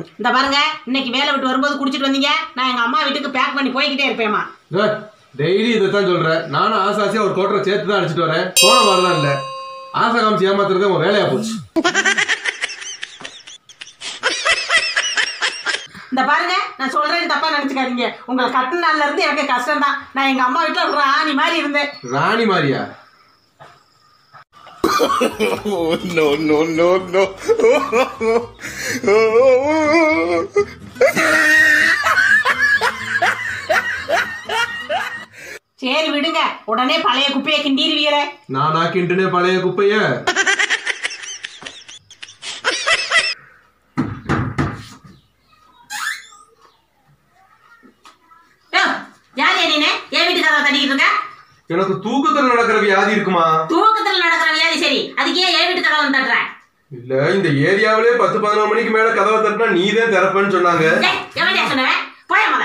இந்த பாருங்க இன்னைக்கு வேலை விட்டு வரும்போது குடிச்சிட்டு வந்தீங்க நான் எங்க அம்மா வீட்டுக்கு பேக் பண்ணி போய்கிட்டே இருப்பேம்மா டெய்லி இதை தான் சொல்றேன் நானும் ஆசை ஆசையா ஒரு கோட்டரை சேர்த்து தான் அடிச்சிட்டு வரேன் போன மாதிரிலாம் இல்ல ஆசை காமிச்சு ஏமாத்துறதே உன் வேலையா போச்சு இந்த பாருங்க நான் சொல்றேன்னு தப்பா நினைச்சுக்காதீங்க உங்களை கட்டின நாள்ல இருந்து எனக்கு கஷ்டம் தான் நான் எங்க அம்மா வீட்டுல ஒரு ராணி மாதிரி இருந்தேன் ராணி மாதிரியா சரி விடுங்க உடனே பழைய குப்பையை கிண்டிருவீங்களே நானா கிண்டுனே பழைய குப்பைய யோ, யார் யா நீனு என் வீட்டு கதவை தட்டிக்கிட்டு இருக்க எனக்கு தூக்கத்துல நடக்கிற வியாதி இருக்குமா தூக்கத்துல நடக்கிற வியாதி சரி அதுக்கு ஏன் என் வீட்டு கதவை வந்து தட்டுற இல்ல இந்த ஏரியாவிலே பத்து பதினொரு மணிக்கு மேல கதவை தட்டினா நீ தான் திறப்பேன்னு சொன்னாங்க டேய், எவன்டா சொன்னவன் போய முத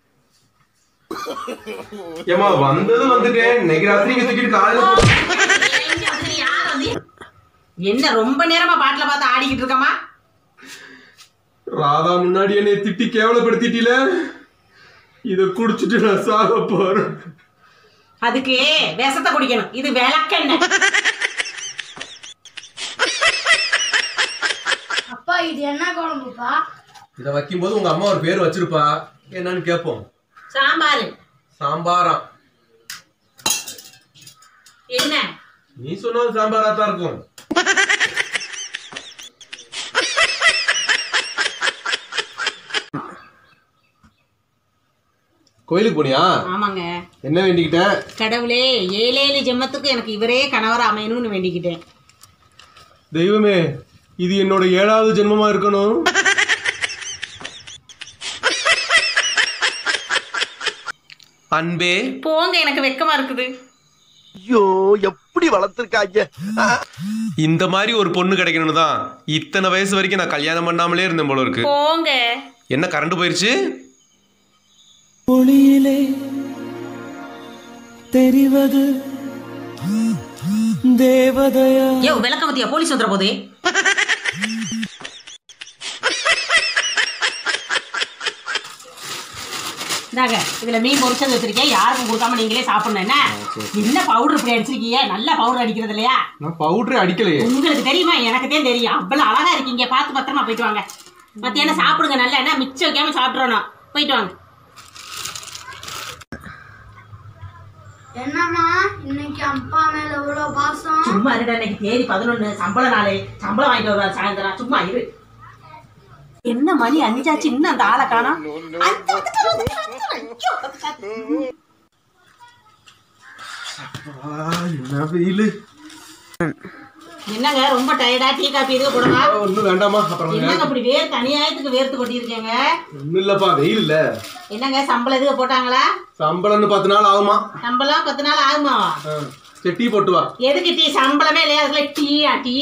ஏமா வந்தது வந்துட்டேன் இன்னைக்கு ராத்திரி இங்க தூக்கிட்டு காலையில போ- இங்க வந்து நீ யார் வந்து? என்ன ரொம்ப நேரமா பாட்டில பார்த்து ஆடிக்கிட்டு இருக்கமா ராதா முன்னாடி என்னை திட்டி கேவலப்படுத்திட்டீல இத குடிச்சிட்டு நான் சாக போறேன் அதுக்கு விஷத்தை குடிக்கணும் இது விளக்கெண்ணெய் அப்பா இது என்ன குழம்புப்பா இத வைக்கும்போது உங்க அம்மா ஒரு பேர் வச்சிருப்பா என்னன்னு கேட்போம் சாம்பார் சாம்பாராம் என்ன நீ சொன்னது சாம்பாரா தான் இருக்கும் கோயிலுக்கு போனியா ஆமாங்க என்ன வேண்டிக்கிட்ட கடவுளே ஏழேழு ஜென்மத்துக்கு எனக்கு இவரே கணவர் அமையணும்னு வேண்டிக்கிட்டேன் தெய்வமே இது என்னோட ஏழாவது ஜென்மமா இருக்கணும் அன்பே போங்க எனக்கு வெக்கமா இருக்குது ஐயோ எப்படி வளர்த்துருக்காங்க இந்த மாதிரி ஒரு பொண்ணு கிடைக்கணும்னு தான் இத்தனை வயசு வரைக்கும் நான் கல்யாணம் பண்ணாமலே இருந்தேன் போல இருக்கு போங்க என்ன கரண்ட் போயிருச்சு ஒளியிலே தெரிவது தேவதையா யோ விளக்க மத்தியா போலீஸ் வந்துற போது இந்தாங்க இதுல மீன் பொரிச்சது வச்சிருக்கேன் யாருக்கும் கொடுக்காம நீங்களே சாப்பிடணும் என்ன என்ன பவுடர் இப்படி அடிச்சிருக்கீங்க நல்ல பவுடர் அடிக்கிறது இல்லையா நான் பவுடரே அடிக்கலையே உங்களுக்கு தெரியுமா எனக்கு தான் தெரியும் அவ்வளவு அழகா இருக்கீங்க பார்த்து பத்திரமா போயிட்டு வாங்க மத்தியானம் சாப்பிடுங்க நல்லா என்ன மிச்சம் வைக்காம சாப்பிட்றணும் போயிட்டு வாங்க என்னம்மா இன்னைக்கு அப்பா மேல இவ்வளவு பாசம் சும்மா இருடா இன்னைக்கு தேதி பதினொன்னு சம்பள நாளே சம்பளம் வாங்கிட்டு வருவார் சாயந்தரம் சும்மா இரு என்ன மணி அஞ்சாச்சு இன்னும் அந்த ஆளை காணோம் அஞ்சு வந்துட்டாரு, வந்துட்டாரு, ஐயோ, வந்துட்டாரு. என்ன வெயிலு என்னங்க ரொம்ப டயர்டா டீ காப்பி எதுவும் போடுவா ஒன்றும் வேண்டாமா அப்புறம் என்னங்க அப்படி வேர்த்து அநியாயத்துக்கு வேர்த்து கொட்டியிருக்கேங்க ஒன்றும் இல்லப்பா வெயில் இல்ல என்னங்க சம்பளம் எதுவும் போட்டாங்களா சம்பளம்னு பத்து நாள் ஆகுமா சம்பளம் பத்து நாள் ஆகுமா ஆ, சரி டீ போட்டு வா எதுக்கு டீ சம்பளமே இல்லையா அதுல டீயா டீ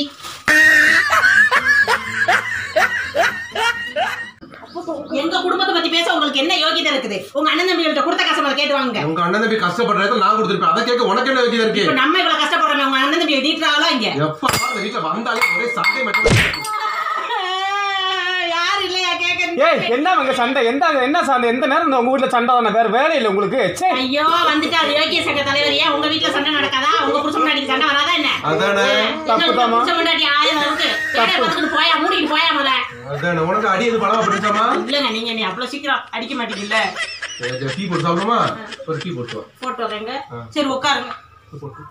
எங்க குடும்பத்தை பத்தி பேச உங்களுக்கு என்ன யோகியதை இருக்குது உங்க அண்ணன் தம்பிகள்ட்ட கொடுத்த காசை முதல்ல கேட்டு வாங்க உங்க அண்ணன் தம்பி கஷ்டப்படுறத நான் கொடுத்துருப்பேன் அதை கேட்க உனக்கு என்ன வைக்கிறது இருக்கு இப்ப நம்ம இவ்வளவு கஷ்டப்படுறோமே உங்க அண்ணன் தம்பி நீட்டுறாங்களா இங்க எப்ப இந்த வீட்டுல வந்தாலே ஒரே சண்டை மட்டும் யார் இல்லையா கேக்குறது ஏய் என்ன உங்க சண்டை எந்த என்ன சண்டை எந்த நேரம் இந்த உங்க வீட்ல சண்டை தானே வேற வேலை இல்லை உங்களுக்கு ச்சே ஐயோ வந்துட்டாரு யோகிய சங்க தலைவர் ஏன் உங்க வீட்டுல சண்டை நடக்காதா உங்க புருஷன் முன்னாடி சண்டை வராதா என்ன அதானே தப்புதாம்மா. புருஷன் முன்னாடி ஆயிரம் இருக்கு வேலையை பார்த்துட்டு போயா மூடிட்டு போயா முதல்ல அதானே உனக்கு அடி எது பழமா படிச்சாமா இல்லங்க நீங்க நீ அவ்வளவு சீக்கிரம் அடிக்க மாட்டீங்கல்ல டீ போட்டு சாப்பிடுமா ஒரு டீ போட்டு வா போட்டு வரேங்க சரி உட்காருங்க போட்டு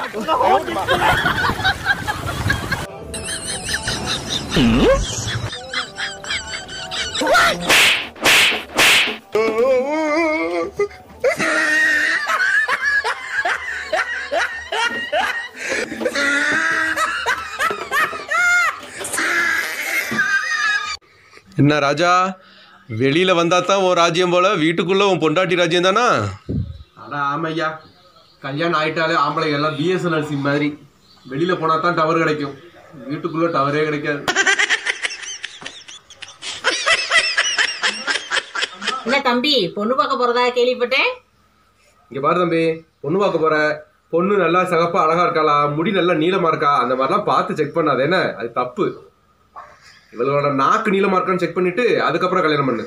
என்ன ராஜா வெளியில வந்தா தான் உன் ராஜ்யம் போல வீட்டுக்குள்ள உன் பொண்டாட்டி ராஜ்யம் தானா அட ஆமையா கல்யாணம் ஆயிட்டாலே ஆம்பளை எல்லாம் பிஎஸ்என்எல் சிம் மாதிரி வெளியில போனா தான் டவர் கிடைக்கும் வீட்டுக்குள்ள டவரே கிடைக்காது என்ன தம்பி பொண்ணு பார்க்க போறதா கேள்விப்பட்டேன் இங்க பாரு தம்பி பொண்ணு பார்க்க போற பொண்ணு நல்லா சிகப்பா அழகா இருக்காளா முடி நல்லா நீளமா இருக்கா அந்த மாதிரிலாம் பார்த்து செக் பண்ணாத என்ன அது தப்பு இவளோட நாக்கு நீளமா இருக்கான்னு செக் பண்ணிட்டு அதுக்கப்புறம் கல்யாணம் பண்ணு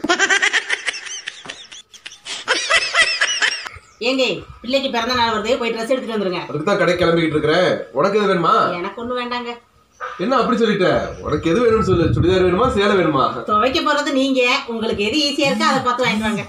ஏங்க பிள்ளைக்கு பிறந்த நாள் வருது போய் ட்ரெஸ் எடுத்துட்டு வந்துருங்க அதுக்கு தான் கடை கிளம்பிக்கிட்டு இருக்கிறேன் உனக்கு எது வேணுமா எனக்கு ஒண்ணு வேண்டாங்க என்ன அப்படி சொல்லிட்ட உனக்கு எது வேணும்னு சொல்லு சுடிதார் வேணுமா சேலை வேணுமா துவைக்க போறது நீங்க உங்களுக்கு எது ஈஸியா இருக்கோ அதை பார்த்து வாங்கிட்டு வாங்க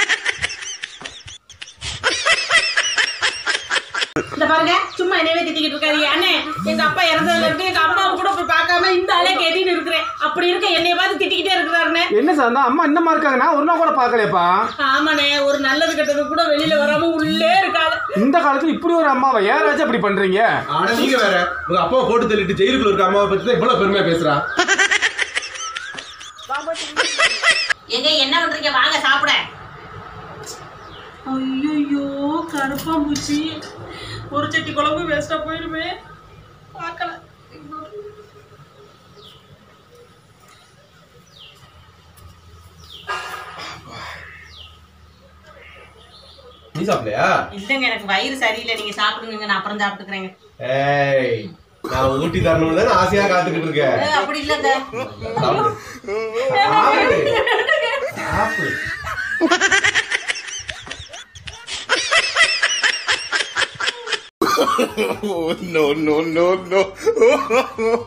இந்த பாருங்க சும்மா என்னவே திட்டிக்கிட்டு இருக்காதீங்க அண்ணே எங்க அப்பா இறந்ததுல இருக்கு எங்க அம்மாவை கூட போய் பார்க்காம இந்த ஆளே கேட்டின்னு இருக்கிறேன் அப்படி இருக்க என்னைய பார்த்து திட்டிக்கிட்டே இருக்கிறாருண்ணே என்ன சார் அந்த அம்மா இன்னமா இருக்காங்க நான் ஒரு நாள் கூட பார்க்கலையப்பா ஆமாண்ணே ஒரு நல்லது கெட்டது கூட வெளியில வராம உள்ளே இருக்காது இந்த காலத்துல இப்படி ஒரு அம்மாவை ஏன் ராஜா இப்படி பண்றீங்க ஆனா நீங்க வேற உங்க அப்பாவை போட்டு தள்ளிட்டு ஜெயிலுக்குள்ள இருக்க அம்மாவை பத்தி தான் இவ்வளவு பெருமையா பேசுறா எங்க என்ன பண்றீங்க வாங்க சாப்பிட ஐயோ கடுப்பா பூச்சி ஒரு சட்டி குழம்பு வேஸ்டா போயிருமே பார்க்கல நீ சாப்பிடலையா இல்லைங்க எனக்கு வயிறு சரியில்லை நீங்க சாப்பிடுங்க நான் அப்புறம் சாப்பிட்டுக்கிறேங்க ஏய் நான் ஊட்டி தரணும்னு தானே ஆசையா காத்துக்கிட்டு இருக்கேன் ஏ, அப்படி இல்லைங்க சாப்பிடு. சாப்பிடு. சாப்பிடு. no, no, no, no.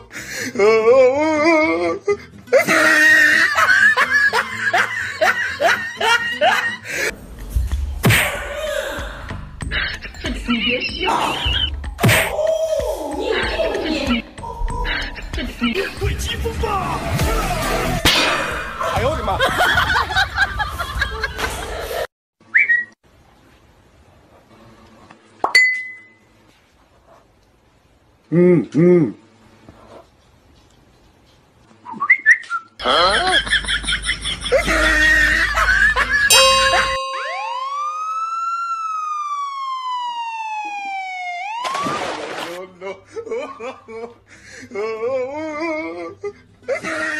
no.